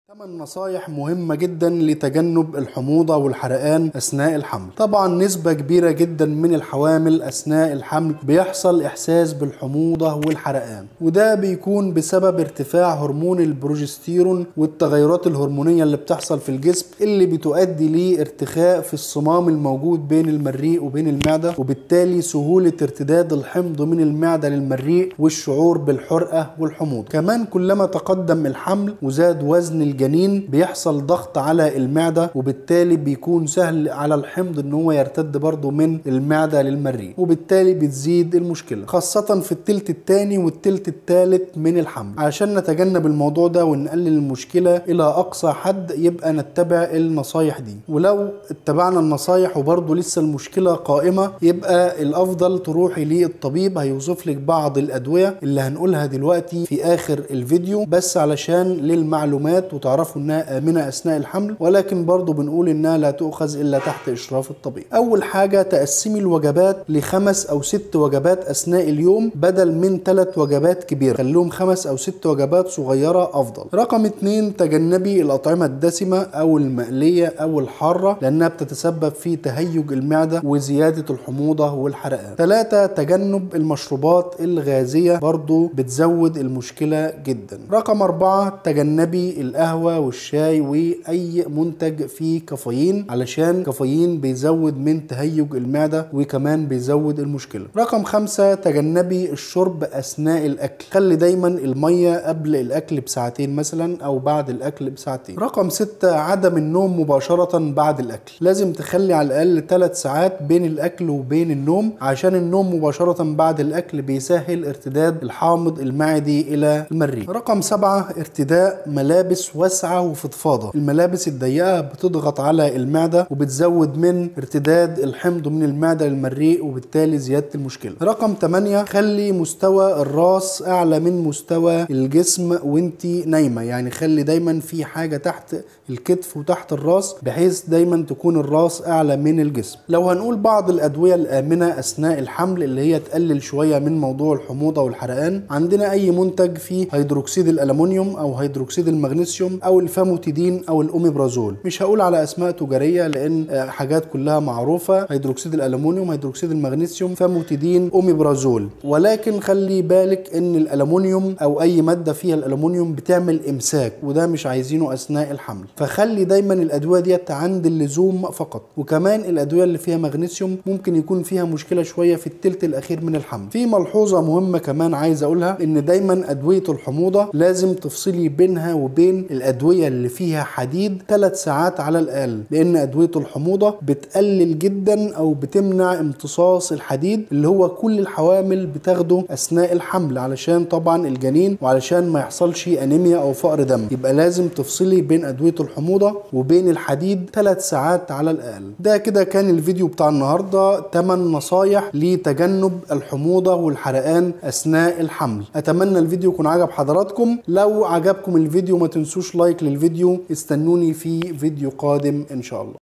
8 نصايح مهمة جدا لتجنب الحموضة والحرقان أثناء الحمل طبعا نسبة كبيرة جدا من الحوامل أثناء الحمل بيحصل إحساس بالحموضة والحرقان وده بيكون بسبب ارتفاع هرمون البروجستيرون والتغيرات الهرمونية اللي بتحصل في الجسم اللي بتؤدي لارتخاء في الصمام الموجود بين المريء وبين المعدة وبالتالي سهولة ارتداد الحمض من المعدة للمريء والشعور بالحرقة والحموضة كمان كلما تقدم الحمل وزاد وزن الجنين بيحصل ضغط على المعدة وبالتالي بيكون سهل على الحمض ان هو يرتد برضه من المعدة للمريء وبالتالي بتزيد المشكلة خاصة في التلت الثاني والتلت الثالث من الحمل عشان نتجنب الموضوع ده ونقلل المشكلة الى اقصى حد يبقى نتبع النصايح دي ولو اتبعنا النصايح وبرضه لسه المشكلة قائمة يبقى الافضل تروحي للطبيب هيوصف لك بعض الادوية اللي هنقولها دلوقتي في اخر الفيديو بس علشان للمعلومات وتعرفوا انها امنه اثناء الحمل ولكن برضو بنقول انها لا تؤخذ الا تحت اشراف الطبيب اول حاجه تقسمي الوجبات لخمس او ست وجبات اثناء اليوم بدل من ثلاث وجبات كبيره خليهم خمس او ست وجبات صغيره افضل رقم اتنين تجنبي الاطعمه الدسمه او المقليه او الحاره لانها بتتسبب في تهيج المعده وزياده الحموضه والحرقان ثلاثة تجنب المشروبات الغازيه برضو بتزود المشكله جدا رقم أربعة تجنبي القهوة والشاي وأي منتج فيه كافيين علشان كافيين بيزود من تهيج المعدة وكمان بيزود المشكلة رقم خمسة تجنبي الشرب أثناء الأكل خلي دايما المية قبل الأكل بساعتين مثلا أو بعد الأكل بساعتين رقم ستة عدم النوم مباشرة بعد الأكل لازم تخلي على الأقل 3 ساعات بين الأكل وبين النوم عشان النوم مباشرة بعد الأكل بيسهل ارتداد الحامض المعدي إلى المريء رقم سبعة ارتداء ملابس واسعة وفضفاضة الملابس الضيقة بتضغط على المعدة وبتزود من ارتداد الحمض من المعدة للمريء وبالتالي زيادة المشكلة رقم 8 خلي مستوى الراس أعلى من مستوى الجسم وانت نايمة يعني خلي دايما في حاجة تحت الكتف وتحت الراس بحيث دايما تكون الراس أعلى من الجسم لو هنقول بعض الأدوية الآمنة أثناء الحمل اللي هي تقلل شوية من موضوع الحموضة والحرقان عندنا أي منتج فيه هيدروكسيد الألمنيوم أو هيدروكسيد المغنيسيوم او الفاموتيدين او الاوميبرازول مش هقول على اسماء تجاريه لان حاجات كلها معروفه هيدروكسيد الالومنيوم هيدروكسيد المغنيسيوم فاموتيدين اوميبرازول ولكن خلي بالك ان الالومنيوم او اي ماده فيها الالومنيوم بتعمل امساك وده مش عايزينه اثناء الحمل فخلي دايما الادويه ديت عند اللزوم فقط وكمان الادويه اللي فيها مغنيسيوم ممكن يكون فيها مشكله شويه في التلت الاخير من الحمل في ملحوظه مهمه كمان عايز اقولها ان دايما ادويه الحموضه لازم تفصلي بينها وبين الادويه اللي فيها حديد 3 ساعات على الاقل لان ادويه الحموضه بتقلل جدا او بتمنع امتصاص الحديد اللي هو كل الحوامل بتاخده اثناء الحمل علشان طبعا الجنين وعلشان ما يحصلش انيميا او فقر دم يبقى لازم تفصلي بين ادويه الحموضه وبين الحديد 3 ساعات على الاقل ده كده كان الفيديو بتاع النهارده 8 نصايح لتجنب الحموضه والحرقان اثناء الحمل اتمنى الفيديو يكون عجب حضراتكم لو عجبكم الفيديو ما تنسوش لايك للفيديو استنوني في فيديو قادم ان شاء الله